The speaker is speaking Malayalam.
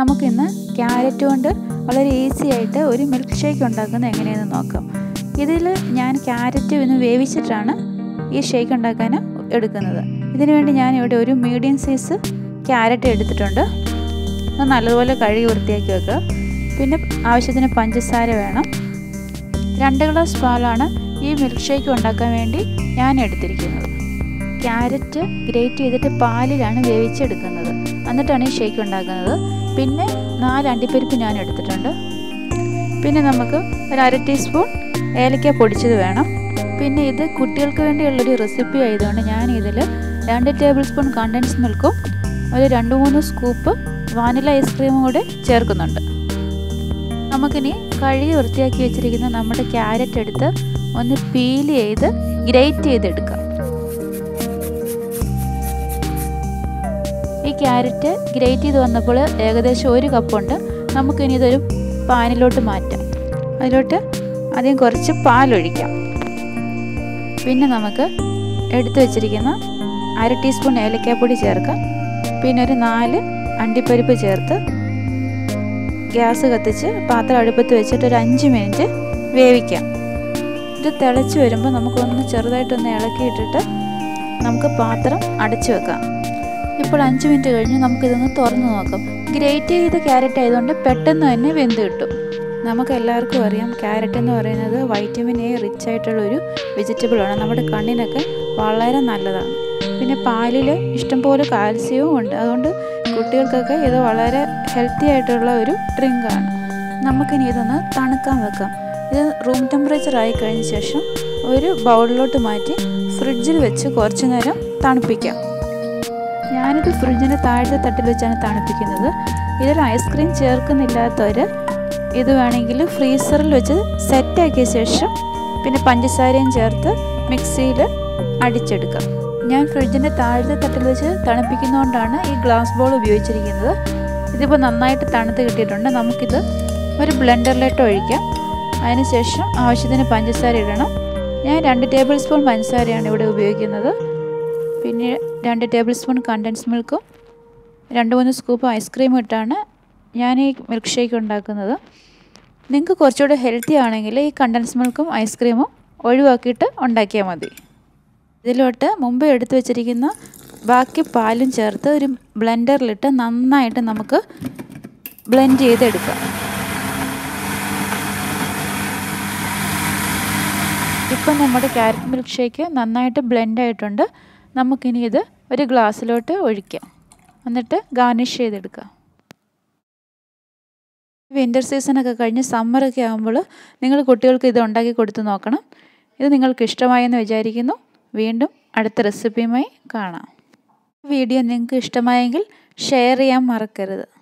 നമുക്കിന്ന് ക്യാരറ്റ് കൊണ്ട് വളരെ ഈസി ആയിട്ട് ഒരു മിൽക്ക് ഷേക്ക് ഉണ്ടാക്കുന്നത് എങ്ങനെയെന്ന് നോക്കാം ഇതിൽ ഞാൻ ക്യാരറ്റ് ഇന്ന് വേവിച്ചിട്ടാണ് ഈ ഷേക്ക് ഉണ്ടാക്കാൻ എടുക്കുന്നത് ഇതിനു വേണ്ടി ഞാൻ ഇവിടെ ഒരു മീഡിയം സൈസ് ക്യാരറ്റ് എടുത്തിട്ടുണ്ട് അത് നല്ലതുപോലെ കഴുകി വൃത്തിയാക്കി വെക്കുക പിന്നെ ആവശ്യത്തിന് പഞ്ചസാര വേണം രണ്ട് ഗ്ലാസ് പാലാണ് ഈ മിൽക്ക് ഷേക്ക് ഉണ്ടാക്കാൻ വേണ്ടി ഞാൻ എടുത്തിരിക്കുന്നത് ക്യാരറ്റ് ഗ്രേറ്റ് ചെയ്തിട്ട് പാലിലാണ് വേവിച്ചെടുക്കുന്നത് എന്നിട്ടാണ് ഈ ഷേക്ക് ഉണ്ടാക്കുന്നത് പിന്നെ നാല് അണ്ടിപ്പരിപ്പ് ഞാൻ എടുത്തിട്ടുണ്ട് പിന്നെ നമുക്ക് ഒരു അര ടീസ്പൂൺ ഏലക്ക പൊടിച്ചത് വേണം പിന്നെ ഇത് കുട്ടികൾക്ക് വേണ്ടിയുള്ളൊരു റെസിപ്പി ആയതുകൊണ്ട് ഞാൻ ഇതിൽ രണ്ട് ടേബിൾ സ്പൂൺ കണ്ടൻസ് മിൽക്കും ഒരു രണ്ട് മൂന്ന് സ്കൂപ്പ് വാനില ഐസ്ക്രീമും കൂടെ ചേർക്കുന്നുണ്ട് നമുക്കിനി കഴുകി വൃത്തിയാക്കി വെച്ചിരിക്കുന്ന നമ്മുടെ ക്യാരറ്റ് എടുത്ത് ഒന്ന് പീൽ ചെയ്ത് ഗ്രേറ്റ് ചെയ്തെടുക്കാം ഈ ക്യാരറ്റ് ഗ്രേറ്റ് ചെയ്ത് വന്നപ്പോൾ ഏകദേശം ഒരു കപ്പുണ്ട് നമുക്കിനി ഇതൊരു പാനിലോട്ട് മാറ്റാം അതിലോട്ട് ആദ്യം കുറച്ച് പാലൊഴിക്കാം പിന്നെ നമുക്ക് എടുത്തു വെച്ചിരിക്കുന്ന അര ടീസ്പൂൺ ഏലക്കാപ്പൊടി ചേർക്കാം പിന്നെ ഒരു നാല് അണ്ടിപ്പരിപ്പ് ചേർത്ത് ഗ്യാസ് കത്തിച്ച് പാത്രം അടുപ്പത്ത് വെച്ചിട്ട് ഒരു അഞ്ച് മിനിറ്റ് വേവിക്കാം ഇത് തിളച്ച് വരുമ്പോൾ നമുക്കൊന്ന് ചെറുതായിട്ടൊന്ന് ഇളക്കിയിട്ടിട്ട് നമുക്ക് പാത്രം അടച്ചു വെക്കാം ഇപ്പോൾ അഞ്ച് മിനിറ്റ് കഴിഞ്ഞ് നമുക്കിതൊന്ന് തുറന്ന് നോക്കാം ഗ്രേറ്റ് ചെയ്ത ക്യാരറ്റ് ആയതുകൊണ്ട് പെട്ടെന്ന് തന്നെ വെന്ത് കിട്ടും നമുക്ക് എല്ലാവർക്കും അറിയാം ക്യാരറ്റ് എന്ന് പറയുന്നത് വൈറ്റമിൻ എ റിച്ച് ആയിട്ടുള്ള ഒരു വെജിറ്റബിളാണ് നമ്മുടെ കണ്ണിനൊക്കെ വളരെ നല്ലതാണ് പിന്നെ പാലിൽ ഇഷ്ടംപോലെ കാൽസ്യവും ഉണ്ട് അതുകൊണ്ട് കുട്ടികൾക്കൊക്കെ ഇത് വളരെ ഹെൽത്തി ആയിട്ടുള്ള ഒരു ഡ്രിങ്കാണ് നമുക്കിനി ഇതൊന്ന് തണുക്കാൻ വെക്കാം ഇത് റൂം ടെമ്പറേച്ചർ ആയി കഴിഞ്ഞ ശേഷം ഒരു ബൗളിലോട്ട് മാറ്റി ഫ്രിഡ്ജിൽ വെച്ച് കുറച്ച് നേരം തണുപ്പിക്കാം ഞാനിത് ഫ്രിഡ്ജിൻ്റെ താഴത്തെ തട്ടിൽ വെച്ചാണ് തണുപ്പിക്കുന്നത് ഇതിൽ ഐസ്ക്രീം ചേർക്കുന്നില്ലാത്തവർ ഇത് വേണമെങ്കിൽ ഫ്രീസറിൽ വെച്ച് സെറ്റാക്കിയ ശേഷം പിന്നെ പഞ്ചസാരയും ചേർത്ത് മിക്സിയിൽ അടിച്ചെടുക്കാം ഞാൻ ഫ്രിഡ്ജിൻ്റെ താഴത്തെ തട്ടിൽ വെച്ച് തണുപ്പിക്കുന്നതുകൊണ്ടാണ് ഈ ഗ്ലാസ് ബോൾ ഉപയോഗിച്ചിരിക്കുന്നത് ഇതിപ്പോൾ നന്നായിട്ട് തണുത്ത് കിട്ടിയിട്ടുണ്ട് നമുക്കിത് ഒരു ബ്ലെൻഡറിലിട്ട് ഒഴിക്കാം അതിനുശേഷം ആവശ്യത്തിന് പഞ്ചസാര ഇടണം ഞാൻ രണ്ട് ടേബിൾ സ്പൂൺ പഞ്ചസാരയാണ് ഇവിടെ ഉപയോഗിക്കുന്നത് പിന്നെ രണ്ട് ടേബിൾ സ്പൂൺ കണ്ടൻസ് മിൽക്കും രണ്ട് മൂന്ന് സ്കൂപ്പ് ഐസ്ക്രീം ഇട്ടാണ് ഞാൻ ഈ മിൽക്ക് ഷേക്ക് ഉണ്ടാക്കുന്നത് നിങ്ങൾക്ക് കുറച്ചുകൂടെ ഹെൽത്തി ആണെങ്കിൽ ഈ കണ്ടൻസ് മിൽക്കും ഐസ്ക്രീമും ഒഴിവാക്കിയിട്ട് ഉണ്ടാക്കിയാൽ മതി ഇതിലോട്ട് മുമ്പ് എടുത്തു വെച്ചിരിക്കുന്ന ബാക്കി പാലും ചേർത്ത് ഒരു ബ്ലെൻഡറിലിട്ട് നന്നായിട്ട് നമുക്ക് ബ്ലെൻഡ് ചെയ്തെടുക്കാം ഇപ്പം നമ്മുടെ ക്യാരറ്റ് മിൽക്ക് ഷേക്ക് നന്നായിട്ട് ബ്ലെൻഡ് ആയിട്ടുണ്ട് നമുക്കിനി ഇത് ഒരു ഗ്ലാസ്സിലോട്ട് ഒഴിക്കാം എന്നിട്ട് ഗാർണിഷ് ചെയ്തെടുക്കാം വിൻ്റർ സീസണൊക്കെ കഴിഞ്ഞ് സമ്മറൊക്കെ ആകുമ്പോൾ നിങ്ങൾ കുട്ടികൾക്ക് ഇത് ഉണ്ടാക്കി കൊടുത്ത് നോക്കണം ഇത് നിങ്ങൾക്ക് ഇഷ്ടമായെന്ന് വിചാരിക്കുന്നു വീണ്ടും അടുത്ത റെസിപ്പിയുമായി കാണാം വീഡിയോ നിങ്ങൾക്ക് ഇഷ്ടമായെങ്കിൽ ഷെയർ ചെയ്യാൻ മറക്കരുത്